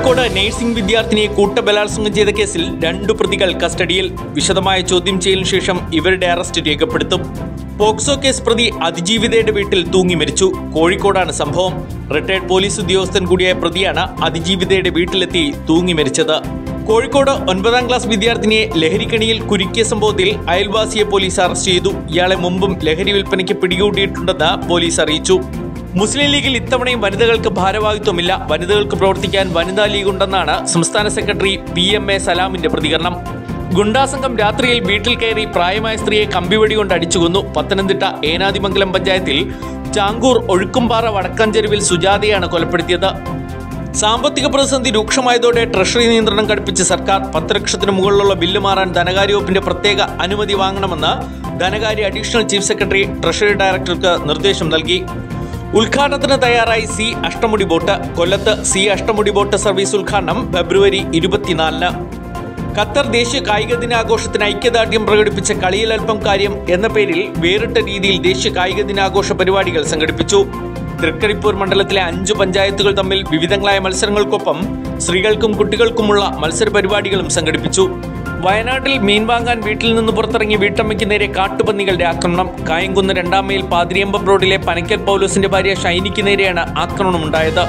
Kozhikode nursing വിദ്യാർത്ഥിനിയെ കൂട്ടബലാത്സംഗം ചെയ്ത കേസിൽ രണ്ടു പ്രതികൾ കസ്റ്റഡിയിൽ വിശദമായ ചോദ്യം ചെയ്യലിനു ശേഷം ഇവരുടെ അറസ്റ്റ് രേഖപ്പെടുത്തും പോക്സോ കേസ് പ്രതി അതിജീവിതയുടെ വീട്ടിൽ തൂങ്ങി മരിച്ചു കോഴിക്കോടാണ് സംഭവം റിട്ടയർഡ് പോലീസ് ഉദ്യോഗസ്ഥൻ കൂടിയായ പ്രതിയാണ് അതിജീവിതയുടെ വീട്ടിലെത്തി തൂങ്ങി മരിച്ചത് കോഴിക്കോട് ഒൻപതാം ക്ലാസ് വിദ്യാർത്ഥിനിയെ ലഹരിക്കണിയിൽ കുരുക്കിയ സംഭവത്തിൽ അയൽവാസിയെ പോലീസ് അറസ്റ്റ് ചെയ്തു ഇയാളെ മുമ്പും ലഹരി വിൽപ്പനയ്ക്ക് പിടികൂടിയിട്ടുണ്ടെന്ന് പോലീസ് അറിയിച്ചു മുസ്ലിം ലീഗിൽ ഇത്തവണയും വനിതകൾക്ക് ഭാരവാഹിത്വമില്ല വനിതകൾക്ക് പ്രവർത്തിക്കാൻ വനിതാ ലീഗ് ഉണ്ടെന്നാണ് സംസ്ഥാന സെക്രട്ടറി പി എം എ സലാമിന്റെ പ്രതികരണം ഗുണ്ടാസംഘം രാത്രിയിൽ വീട്ടിൽ കയറി പ്രായമായ സ്ത്രീയെ കമ്പിവടി കൊണ്ട് അടിച്ചു കൊന്നു പത്തനംതിട്ട ഏനാദിമംഗലം പഞ്ചായത്തിൽ ചാങ്കൂർ ഒഴുക്കുംപാറ വടക്കഞ്ചെരുവിൽ സുജാതയാണ് കൊലപ്പെടുത്തിയത് സാമ്പത്തിക പ്രതിസന്ധി രൂക്ഷമായതോടെ ട്രഷറി നിയന്ത്രണം കടുപ്പിച്ച സർക്കാർ പത്ത് ലക്ഷത്തിന് മുകളിലുള്ള ബില്ല് മാറാൻ ധനകാര്യ വകുപ്പിന്റെ പ്രത്യേക അനുമതി വാങ്ങണമെന്ന് ധനകാര്യ അഡീഷണൽ ചീഫ് സെക്രട്ടറി ട്രഷറി ഡയറക്ടർക്ക് നിർദ്ദേശം നൽകി ഉദ്ഘാടനത്തിന് തയ്യാറായി സി അഷ്ടമുടി ബോട്ട് കൊല്ലത്ത് സി അഷ്ടമുടി ബോട്ട് സർവീസ് ഉദ്ഘാടനം ഫെബ്രുവരി ഇരുപത്തിനാലിന് ഖത്തർ ദേശീയ കായിക ദിനാഘോഷത്തിന് ഐക്യദാർഢ്യം പ്രകടിപ്പിച്ച കളിയിൽ അല്പം കാര്യം എന്ന പേരിൽ വേറിട്ട രീതിയിൽ ദേശീയ കായിക ദിനാഘോഷ പരിപാടികൾ സംഘടിപ്പിച്ചു തൃക്കരിപ്പൂർ മണ്ഡലത്തിലെ അഞ്ചു പഞ്ചായത്തുകൾ തമ്മിൽ വിവിധങ്ങളായ മത്സരങ്ങൾക്കൊപ്പം സ്ത്രീകൾക്കും കുട്ടികൾക്കുമുള്ള മത്സര പരിപാടികളും സംഘടിപ്പിച്ചു വയനാട്ടിൽ മീൻ വാങ്ങാൻ വീട്ടിൽ നിന്ന് പുറത്തിറങ്ങി വീട്ടമ്മയ്ക്ക് നേരെ കാട്ടുപന്നികളുടെ ആക്രമണം കായംകുന്ന് രണ്ടാം മൈൽ പാതിരിയമ്പം റോഡിലെ പനക്കൽ പൗലോസിന്റെ ഭാര്യ ഷൈനിക്ക് നേരെയാണ് ആക്രമണമുണ്ടായത്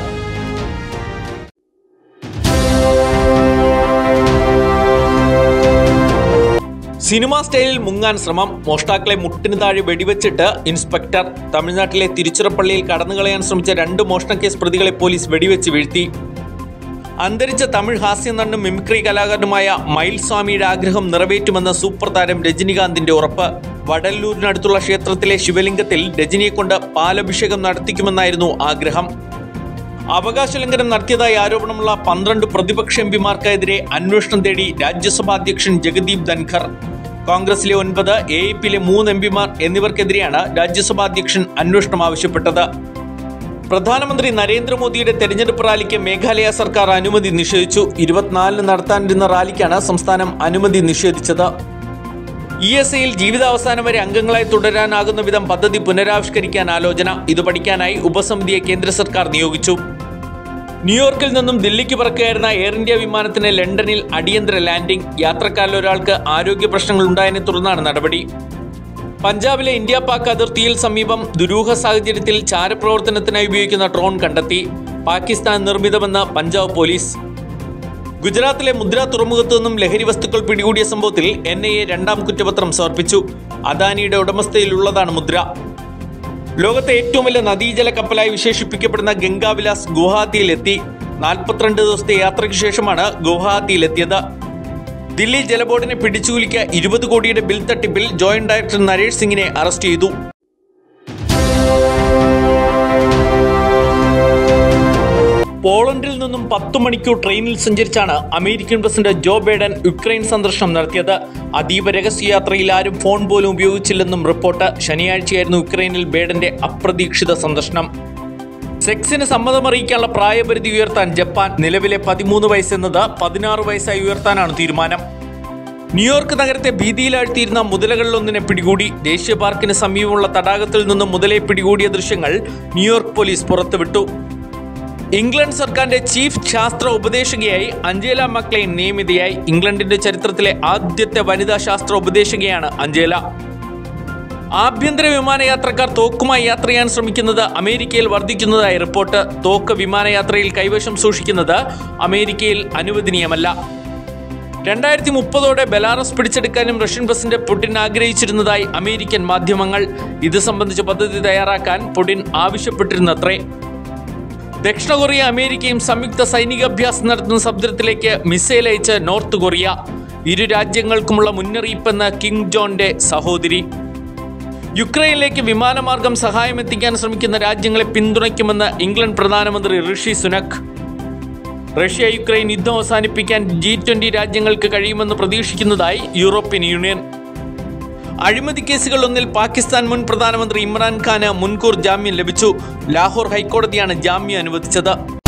സിനിമാ സ്റ്റൈലിൽ മുങ്ങാൻ ശ്രമം മോഷ്ടാക്കളെ മുട്ടിന് താഴെ വെടിവെച്ചിട്ട് ഇൻസ്പെക്ടർ തമിഴ്നാട്ടിലെ തിരുച്ചിറപ്പള്ളിയിൽ കടന്നുകളയാൻ ശ്രമിച്ച രണ്ട് മോഷണ കേസ് പ്രതികളെ പോലീസ് വെടിവെച്ച് വീഴ്ത്തി അന്തരിച്ച തമിഴ് ഹാസ്യനടനും മിമിക്രി കലാകാരനുമായ മയിൽ സ്വാമിയുടെ ആഗ്രഹം നിറവേറ്റുമെന്ന സൂപ്പർ താരം രജനികാന്തിന്റെ ഉറപ്പ് വടല്ലൂരിനടുത്തുള്ള ക്ഷേത്രത്തിലെ ശിവലിംഗത്തിൽ രജനിയെ കൊണ്ട് പാലഭിഷേകം നടത്തിക്കുമെന്നായിരുന്നു ആഗ്രഹം അവകാശ ലംഘനം നടത്തിയതായി ആരോപണമുള്ള പന്ത്രണ്ട് പ്രതിപക്ഷ എംപിമാർക്കെതിരെ അന്വേഷണം തേടി രാജ്യസഭാ അധ്യക്ഷൻ ജഗദീപ് ധൻഖർ കോൺഗ്രസിലെ ഒൻപത് എ ഐ പിയിലെ മൂന്ന് എംപിമാർ എന്നിവർക്കെതിരെയാണ് രാജ്യസഭാ അധ്യക്ഷൻ അന്വേഷണം ആവശ്യപ്പെട്ടത് പ്രധാനമന്ത്രി നരേന്ദ്രമോദിയുടെ തെരഞ്ഞെടുപ്പ് റാലിക്ക് മേഘാലയ സർക്കാർ അനുമതി നിഷേധിച്ചു ഇരുപത്തിനാലിന് നടത്താനിരുന്ന റാലിക്കാണ് സംസ്ഥാനം അനുമതി നിഷേധിച്ചത് ഇ എസ് ഐയിൽ ജീവിതാവസാനം വരെ അംഗങ്ങളായി തുടരാനാകുന്ന വിധം പദ്ധതി പുനരാവിഷ്കരിക്കാൻ ആലോചന ഇത് പഠിക്കാനായി ഉപസമിതിയെ കേന്ദ്ര സർക്കാർ നിയോഗിച്ചു ന്യൂയോർക്കിൽ നിന്നും ദില്ലിക്ക് പറക്കുകയായിരുന്ന എയർ ഇന്ത്യ വിമാനത്തിന് ലണ്ടനിൽ അടിയന്തര ലാൻഡിംഗ് യാത്രക്കാരിൽ ഒരാൾക്ക് ആരോഗ്യ പ്രശ്നങ്ങൾ ഉണ്ടായതിനെ തുടർന്നാണ് നടപടി പഞ്ചാബിലെ ഇന്ത്യ പാക് അതിർത്തിയിൽ സമീപം ദുരൂഹ സാഹചര്യത്തിൽ ചാരപ്രവർത്തനത്തിനായി ഉപയോഗിക്കുന്ന ഡ്രോൺ കണ്ടെത്തി പാകിസ്ഥാൻ നിർമ്മിതമെന്ന് പഞ്ചാബ് പോലീസ് ഗുജറാത്തിലെ മുദ്ര തുറമുഖത്തു നിന്നും ലഹരി വസ്തുക്കൾ പിടികൂടിയ സംഭവത്തിൽ എൻ ഐ എ രണ്ടാം കുറ്റപത്രം സമർപ്പിച്ചു അദാനിയുടെ ഉടമസ്ഥയിലുള്ളതാണ് മുദ്ര ലോകത്തെ ഏറ്റവും വലിയ നദീജല കപ്പലായി വിശേഷിപ്പിക്കപ്പെടുന്ന ഗംഗാവിലാസ് ഗുവാഹത്തിയിലെത്തി നാൽപ്പത്തിരണ്ട് ദിവസത്തെ യാത്രയ്ക്ക് ശേഷമാണ് ഗുവാഹത്തിയിലെത്തിയത് ദില്ലി ജലബോർഡിനെ പിടിച്ചുകുലിക്ക ഇരുപത് കോടിയുടെ ബിൽ തട്ടിപ്പിൽ ജോയിന്റ് ഡയറക്ടർ നരേഷ് സിംഗിനെ അറസ്റ്റ് ചെയ്തു പോളണ്ടിൽ നിന്നും പത്തു മണിക്കൂർ ട്രെയിനിൽ സഞ്ചരിച്ചാണ് American president Joe Biden Ukraine സന്ദർശനം നടത്തിയത് അതീവ രഹസ്യയാത്രയിൽ ആരും ഫോൺ പോലും ഉപയോഗിച്ചില്ലെന്നും റിപ്പോർട്ട് ശനിയാഴ്ചയായിരുന്നു യുക്രൈനിൽ ബൈഡന്റെ അപ്രതീക്ഷിത സന്ദർശനം സെക്സിന് സമ്മതമറിയിക്കാനുള്ള പ്രായപരിധി ഉയർത്താൻ ജപ്പാൻ നിലവിലെ പതിമൂന്ന് വയസ്സെന്നത് പതിനാറ് വയസ്സായി ഉയർത്താനാണ് തീരുമാനം ന്യൂയോർക്ക് നഗരത്തെ ഭീതിയിലാഴ്ത്തിയിരുന്ന മുതലകളിലൊന്നിനെ പിടികൂടി ദേശീയ പാർക്കിന് സമീപമുള്ള തടാകത്തിൽ നിന്നും മുതലയെ പിടികൂടിയ ദൃശ്യങ്ങൾ ന്യൂയോർക്ക് പോലീസ് പുറത്തുവിട്ടു ഇംഗ്ലണ്ട് സർക്കാരിന്റെ ചീഫ് ശാസ്ത്ര ഉപദേശകയായി അഞ്ജേല മക്ലെയിൻ നിയമിതയായി ഇംഗ്ലണ്ടിന്റെ ചരിത്രത്തിലെ ആദ്യത്തെ വനിതാ ശാസ്ത്ര ഉപദേശകയാണ് അഞ്ജേല ആഭ്യന്തര വിമാനയാത്രക്കാർ തോക്കുമായി യാത്ര ചെയ്യാൻ ശ്രമിക്കുന്നത് അമേരിക്കയിൽ വർദ്ധിക്കുന്നതായി റിപ്പോർട്ട് തോക്ക് വിമാനയാത്രയിൽ കൈവശം സൂക്ഷിക്കുന്നത് അമേരിക്കയിൽ അനുവദനീയമല്ല രണ്ടായിരത്തി മുപ്പതോടെ ബെലാറസ് പിടിച്ചെടുക്കാനും റഷ്യൻ പ്രസിഡന്റ് പുടിൻ ആഗ്രഹിച്ചിരുന്നതായി അമേരിക്കൻ മാധ്യമങ്ങൾ ഇത് സംബന്ധിച്ച പദ്ധതി തയ്യാറാക്കാൻ പുടിൻ ആവശ്യപ്പെട്ടിരുന്നത്രേ ദക്ഷിണ കൊറിയ അമേരിക്കയും സംയുക്ത സൈനിക അഭ്യാസം നടത്തുന്ന സമുദ്രത്തിലേക്ക് മിസൈൽ അയച്ച് നോർത്ത് കൊറിയ ഇരു രാജ്യങ്ങൾക്കുമുള്ള മുന്നറിയിപ്പെന്ന് കിങ് ജോന്റെ സഹോദരി യുക്രൈനിലേക്ക് വിമാനമാർഗം സഹായം എത്തിക്കാൻ ശ്രമിക്കുന്ന രാജ്യങ്ങളെ പിന്തുണയ്ക്കുമെന്ന് ഇംഗ്ലണ്ട് പ്രധാനമന്ത്രി ഋഷി സുനക് റഷ്യ യുക്രൈൻ യുദ്ധം അവസാനിപ്പിക്കാൻ ജി ട്വന്റി രാജ്യങ്ങൾക്ക് കഴിയുമെന്ന് പ്രതീക്ഷിക്കുന്നതായി യൂറോപ്യൻ യൂണിയൻ അഴിമതി കേസുകൾ ഒന്നിൽ പാകിസ്ഥാൻ മുൻ പ്രധാനമന്ത്രി ഇമ്രാൻഖാന് മുൻകൂർ ജാമ്യം ലഭിച്ചു ലാഹോർ ഹൈക്കോടതിയാണ് ജാമ്യം അനുവദിച്ചത്